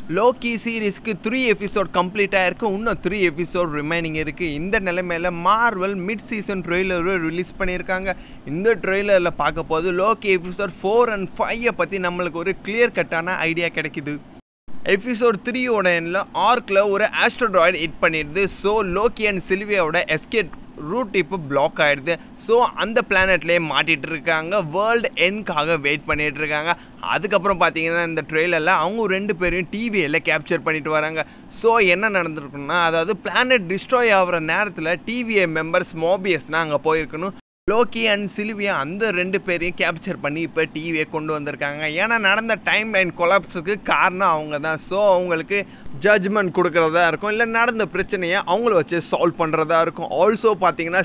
Loki சீரீஸ்க்கு three episode complete ஆயிருக்கு இன்னும் த்ரீ எபிசோட் ரிமைனிங் இருக்குது இந்த நிலைமையில் மார்வல் மிட் சீசன் ட்ரெய்லரும் ரிலீஸ் பண்ணியிருக்காங்க இந்த ட்ரெய்லரில் பார்க்க போது லோக்கி எபிசோட் ஃபோர் அண்ட் ஃபைவை பற்றி நம்மளுக்கு ஒரு கிளியர் கட்டான ஐடியா கிடைக்குது எபிசோட் த்ரீயோட எண்ணில் ஆர்க்கில் ஒரு ஆஸ்ட்ரோட்ராய்டு ஹிட் பண்ணிடுது ஸோ லோக்கி அண்ட் சில்வியாவோட எஸ்கேட் ரூட் இப்போ பிளாக் ஆகிடுது ஸோ அந்த பிளானட்லேயே மாட்டிகிட்டு இருக்காங்க வேர்ல்டு எண்ட்காக வெயிட் பண்ணிகிட்டு இருக்காங்க அதுக்கப்புறம் பார்த்தீங்கன்னா இந்த ட்ரெயிலரில் அவங்க ரெண்டு பேரையும் டிவியில் கேப்சர் பண்ணிட்டு வராங்க ஸோ என்ன நடந்திருக்குன்னா அதாவது பிளானட் டிஸ்ட்ராய் ஆகிற நேரத்தில் டிவிஏ மெம்பர்ஸ் மோபியஸ்னால் அங்கே போயிருக்கணும் லோக்கி அண்ட் சில்வியா அந்த ரெண்டு பேரையும் கேப்சர் பண்ணி இப்போ டிவியை கொண்டு வந்திருக்காங்க ஏன்னா நடந்த டைம் லைன் கொலாப்ஸுக்கு காரணம் அவங்க தான் ஸோ அவங்களுக்கு ஜட்ஜ்மெண்ட் கொடுக்குறதா இருக்கும் இல்லை நடந்த பிரச்சனையை அவங்கள வச்சு சால்வ் பண்ணுறதா இருக்கும் ஆல்சோ பார்த்தீங்கன்னா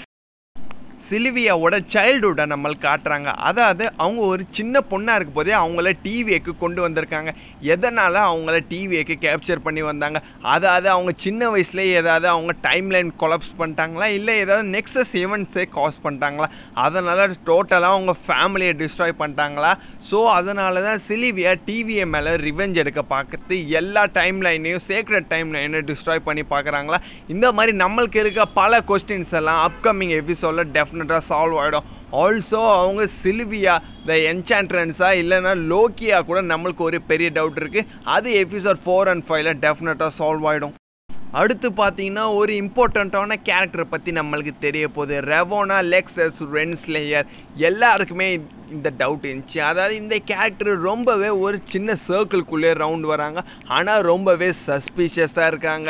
சிலிவியாவோட சைல்டுஹுட்டை நம்மளுக்கு காட்டுறாங்க அதாவது அவங்க ஒரு சின்ன பொண்ணாக இருக்கும் போதே அவங்கள டிவிஏக்கு கொண்டு வந்திருக்காங்க எதனால் அவங்கள டிவிஏக்கு கேப்சர் பண்ணி வந்தாங்க அதாவது அவங்க சின்ன வயசுலேயே ஏதாவது அவங்க டைம் லைன் கொலாப்ஸ் பண்ணிட்டாங்களா இல்லை ஏதாவது நெக்ஸஸ் ஈவெண்ட்ஸே காஸ் பண்ணிட்டாங்களா அதனால் டோட்டலாக அவங்க ஃபேமிலியை டிஸ்ட்ராய் பண்ணிட்டாங்களா ஸோ அதனால தான் சிலிவியா டிவிஏ மேலே ரிவெஞ்ச் எடுக்க பார்க்கறது எல்லா டைம் லைனையும் சேக்ரெட் டைம் லைனையும் டிஸ்ட்ராய் பண்ணி பார்க்குறாங்களா இந்த மாதிரி நம்மளுக்கு இருக்க பல கொஸ்டின்ஸ் எல்லாம் அப்கமிங் எபிசோடில் டெஃபினட்டாக சால்வ் ஆகிடும் ஆல்சோ அவங்க சில்வியா த என்சான்ட்ரன்ஸா இல்லைன்னா லோக்கியா கூட நம்மளுக்கு ஒரு பெரிய டவுட் இருக்குது அது எபிசோட் ஃபோர் அண்ட் ஃபைவ்ல டெஃபினட்டாக சால்வ் ஆகிடும் அடுத்து பார்த்தீங்கன்னா ஒரு இம்பார்ட்டண்ட்டான கேரக்டரை பற்றி நம்மளுக்கு தெரிய போகுது ரெவோனா லெக்ஸஸ் ரென்ஸ்லேயர் எல்லாருக்குமே இந்த டவுட் இருந்துச்சு அதாவது இந்த கேரக்டர் ரொம்பவே ஒரு சின்ன சர்க்கிள்குள்ளே ரவுண்ட் வராங்க ஆனால் ரொம்பவே சஸ்பீஷியஸாக இருக்காங்க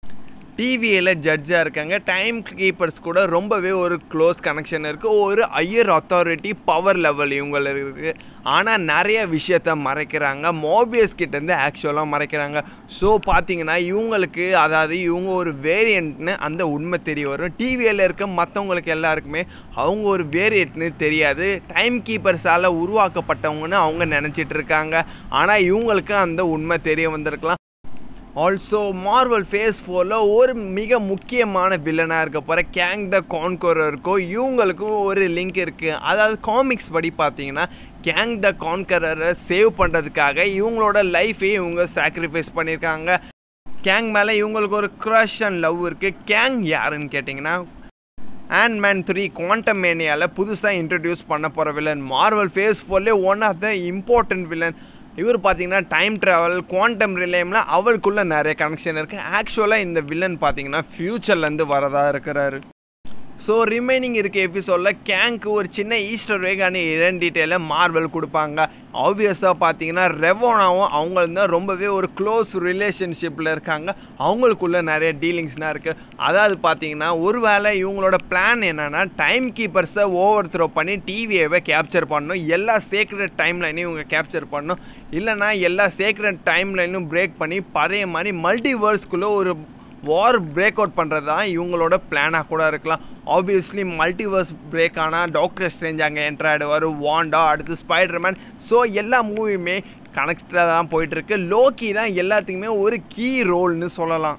டிவியில் ஜட்ஜாக இருக்காங்க டைம் கீப்பர்ஸ் கூட ரொம்பவே ஒரு க்ளோஸ் கனெக்ஷன் இருக்குது ஒரு ஹையர் அத்தாரிட்டி பவர் லெவல் இவங்களுக்கு இருக்குது ஆனால் நிறைய விஷயத்த மறைக்கிறாங்க மோபியஸ் கிட்டேருந்து ஆக்சுவலாக மறைக்கிறாங்க ஸோ பார்த்தீங்கன்னா இவங்களுக்கு அதாவது இவங்க ஒரு வேரியண்ட்னு அந்த உண்மை தெரிய வரும் டிவியில் இருக்க மற்றவங்களுக்கு எல்லாருக்குமே அவங்க ஒரு வேரியண்ட்னு தெரியாது டைம் கீப்பர்ஸால் உருவாக்கப்பட்டவங்கன்னு அவங்க நினச்சிட்டு இருக்காங்க ஆனால் இவங்களுக்கு அந்த உண்மை தெரிய வந்திருக்கலாம் ஆல்சோ மார்வல் ஃபேஸ் ஃபோரில் ஒரு மிக முக்கியமான வில்லனாக இருக்க போகிற கேங் த கான்கரருக்கும் இவங்களுக்கும் ஒரு லிங்க் இருக்குது அதாவது காமிக்ஸ் படி பார்த்தீங்கன்னா கேங் த கான்கரரை சேவ் பண்ணுறதுக்காக இவங்களோட லைஃபையும் இவங்க சாக்ரிஃபைஸ் பண்ணியிருக்காங்க கேங் மேலே இவங்களுக்கு ஒரு க்ரஷ் அண்ட் லவ் இருக்குது கேங் யாருன்னு கேட்டிங்கன்னா அண்ட் மேன் த்ரீ குவாண்டம் மேனியாவில் புதுசாக இன்ட்ரடியூஸ் பண்ண போகிற வில்லன் மார்வல் ஃபேஸ் ஃபோர்லேயே one of the important villain இவர் பார்த்தீங்கன்னா டைம் ட்ராவல் குவாண்டம் ரிலேமில் அவருக்குள்ளே நிறைய கனெக்ஷன் இருக்குது ஆக்சுவலாக இந்த வில்லன் பார்த்தீங்கன்னா ஃப்யூச்சர்லேருந்து வரதா இருக்கிறாரு ஸோ ரிமைனிங் இருக்க எபிசோடில் கேங்க்கு ஒரு சின்ன ஈஸ்டர் வேகான இடன் டீட்டெயிலை மார்வல் கொடுப்பாங்க ஆப்வியஸாக பார்த்தீங்கன்னா ரெவோனாவும் அவங்க தான் ரொம்பவே ஒரு க்ளோஸ் ரிலேஷன்ஷிப்பில் இருக்காங்க அவங்களுக்குள்ள நிறைய டீலிங்ஸ்லாம் இருக்குது அதாவது பார்த்தீங்கன்னா ஒருவேளை இவங்களோட பிளான் என்னென்னா டைம் கீப்பர்ஸை ஓவர் த்ரோ பண்ணி டிவியை கேப்சர் பண்ணணும் எல்லா சேக்ரெட் டைம் லைனையும் இவங்க கேப்சர் பண்ணணும் இல்லைனா எல்லா சேக்ரெட் டைம் லைனும் பிரேக் பண்ணி பழைய மாதிரி மல்டிவர்ஸ்குள்ளே ஒரு வார் பிரேக் அவுட் பண்ணுறது தான் இவங்களோட பிளானாக கூட இருக்கலாம் ஆப்வியஸ்லி மல்டிவர்ஸ் பிரேக் ஆனால் டாக்டர் ஸ்ட்ரேஞ்ச் அங்கே என்டர் ஆகிடுவார் வாண்டா அடுத்து ஸ்பைடர்மேன் ஸோ எல்லா மூவியுமே கனெக்டடாக தான் போயிட்டுருக்கு லோக்கி தான் எல்லாத்துக்குமே ஒரு கீ ரோல்னு சொல்லலாம்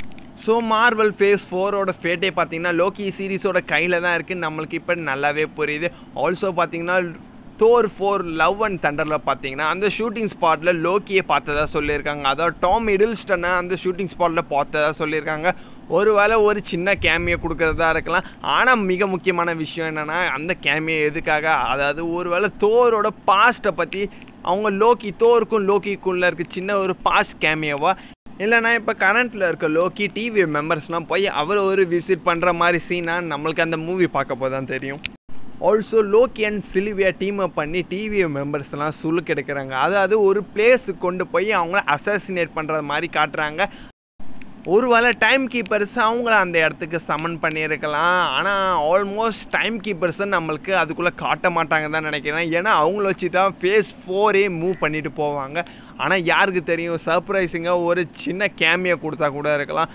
ஸோ மார்வல் ஃபேஸ் ஃபோரோட ஃபேட்டே பார்த்தீங்கன்னா லோக்கி சீரீஸோட கையில் தான் இருக்குது நம்மளுக்கு இப்போ நல்லாவே புரியுது ஆல்சோ பார்த்தீங்கன்னா தோர் ஃபோர் லவ் அண்ட் தண்டரில் பார்த்தீங்கன்னா அந்த ஷூட்டிங் ஸ்பாட்டில் லோக்கியை பார்த்ததா சொல்லியிருக்காங்க அதாவது டாம் இடில்ஸ்டனை அந்த ஷூட்டிங் ஸ்பாட்டில் பார்த்ததா சொல்லியிருக்காங்க ஒருவேளை ஒரு சின்ன கேமியை கொடுக்கறதா இருக்கலாம் ஆனால் மிக முக்கியமான விஷயம் என்னென்னா அந்த கேமியை எதுக்காக அதாவது ஒருவேளை தோரோட பாஸ்ட்டை பற்றி அவங்க லோக்கி தோருக்கும் லோக்கிக்குள்ளே இருக்க சின்ன ஒரு பாஸ்ட் கேமியோவா இல்லைனா இப்போ கரண்ட்டில் இருக்க லோக்கி டிவி மெம்பர்ஸ்லாம் போய் அவர் ஒரு விசிட் பண்ணுற மாதிரி சீனாக நம்மளுக்கு அந்த மூவி பார்க்க போது தான் தெரியும் also Loki and Sylvia team up பண்ணி டிவி மெம்பர்ஸ்லாம் சுழுக்கு எடுக்கிறாங்க அதாவது ஒரு பிளேஸுக்கு கொண்டு போய் அவங்கள அசாசினேட் பண்ணுற மாதிரி காட்டுறாங்க ஒருவேளை டைம் கீப்பர்ஸ் அவங்கள அந்த இடத்துக்கு சமன் பண்ணியிருக்கலாம் ஆனால் ஆல்மோஸ்ட் டைம் கீப்பர்ஸை நம்மளுக்கு அதுக்குள்ளே காட்ட மாட்டாங்க தான் நினைக்கிறேன் ஏன்னா அவங்கள வச்சு தான் ஃபேஸ் ஃபோரே மூவ் பண்ணிட்டு போவாங்க ஆனால் யாருக்கு தெரியும் சர்ப்ரைசிங்காக ஒரு சின்ன கேமியை கொடுத்தா கூட இருக்கலாம்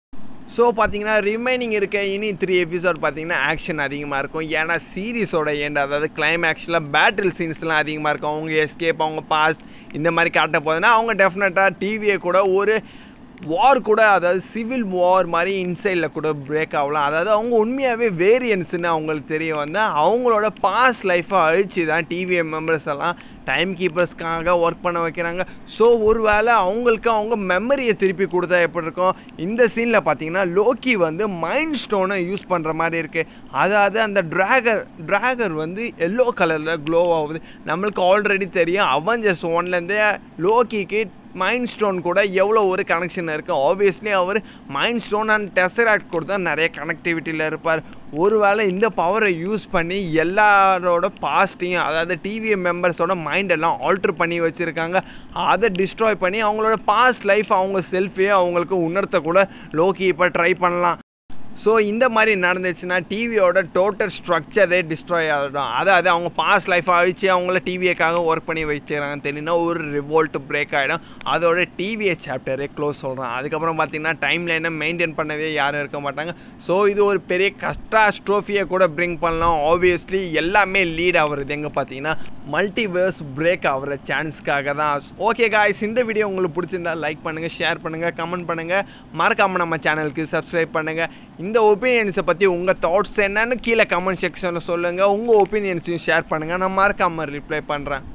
ஸோ பார்த்தீங்கன்னா ரிமைனிங் இருக்க இனி த்ரீ எபிசோட் பார்த்தீங்கன்னா ஆக்ஷன் அதிகமாக இருக்கும் ஏன்னா சீரீஸோட எண்ட் அதாவது கிளைமேக்ஸில் பேட்டில் சீன்ஸ்லாம் அதிகமாக இருக்கும் அவங்க எஸ்கேப் அவங்க பாஸ்ட் இந்த மாதிரி காட்ட போதுன்னா அவங்க டெஃபினட்டாக டிவியை கூட ஒரு வார் கூட அதாவது சிவில் வார் மாதிரி இன்சைடில் கூட பிரேக் ஆகலாம் அதாவது அவங்க உண்மையாகவே வேரியன்ஸ்னு அவங்களுக்கு தெரிய வந்தால் அவங்களோட பாஸ் லைஃப்பை அழிச்சு தான் டிவிஎம் மெம்பர்ஸ் எல்லாம் டைம் கீப்பர்ஸ்க்காக ஒர்க் பண்ண வைக்கிறாங்க ஸோ ஒருவேளை அவங்களுக்கு அவங்க மெமரியை திருப்பி கொடுத்தா எப்படி இருக்கும் இந்த சீனில் பார்த்தீங்கன்னா லோக்கி வந்து மைண்ட் ஸ்டோனை யூஸ் பண்ணுற மாதிரி இருக்குது அதாவது அந்த ட்ராகர் ட்ராகர் வந்து எல்லோ கலரில் க்ளோ ஆகுது நம்மளுக்கு ஆல்ரெடி தெரியும் அவஞ்சர்ஸ் ஒன்லேருந்தே லோக்கிக்கு மைண்ட் ஸ்டோன் கூட எவ்வளோ ஒரு கனெக்ஷன் இருக்குது ஆப்வியஸ்லி அவர் மைண்ட் ஸ்டோன் அண்ட் டெசராக்ட் கூட தான் நிறைய கனெக்டிவிட்டியில் இருப்பார் ஒருவேளை இந்த பவரை யூஸ் பண்ணி எல்லாரோட பாஸ்ட்டையும் அதாவது டிவி மெம்பர்ஸோட மைண்ட் எல்லாம் ஆல்ட்ரு பண்ணி வச்சுருக்காங்க அதை டிஸ்ட்ராய் பண்ணி அவங்களோட பாஸ்ட் லைஃப் அவங்க செல்ஃபே அவங்களுக்கு உணர்த்த கூட லோக்கி இப்போ ட்ரை பண்ணலாம் ஸோ இந்த மாதிரி நடந்துச்சுன்னா டிவியோட டோட்டல் ஸ்ட்ரக்சரே டிஸ்ட்ராய் ஆகிடும் அதாவது அவங்க பாஸ்ட் லைஃப்பை அழித்து அவங்கள டிவியக்காக ஒர்க் பண்ணி வச்சுக்கிறாங்கன்னு தெரியுன்னா ஒரு ரிவோல்ட் பிரேக் ஆகிடும் அதோட டிவியை சாப்டரே க்ளோஸ் சொல்கிறான் அதுக்கப்புறம் பார்த்தீங்கன்னா டைம் லைனை மெயின்டைன் பண்ணவே யாரும் இருக்க மாட்டாங்க ஸோ இது ஒரு பெரிய கஸ்டாஸ்ட்ரோஃபியை கூட பிரிங் பண்ணலாம் ஆப்வியஸ்லி எல்லாமே லீட் ஆகுறது எங்கே பார்த்தீங்கன்னா மல்டிவேர்ஸ் பிரேக் ஆகிற சான்ஸ்க்காக தான் ஓகே காய்ஸ் இந்த வீடியோ உங்களுக்கு பிடிச்சிருந்தா லைக் பண்ணுங்கள் ஷேர் பண்ணுங்கள் கமெண்ட் பண்ணுங்கள் மறக்காமல் நம்ம சேனலுக்கு சப்ஸ்கிரைப் பண்ணுங்கள் இந்த ஒப்பீனியன்ஸை பற்றி உங்கள் தாட்ஸ் என்னன்னு கீழே கமெண்ட் செக்ஷனில் சொல்லுங்கள் உங்கள் ஒப்பீனியன்ஸையும் ஷேர் பண்ணுங்கள் நான் மறக்காமல் ரிப்ளை பண்ணுறேன்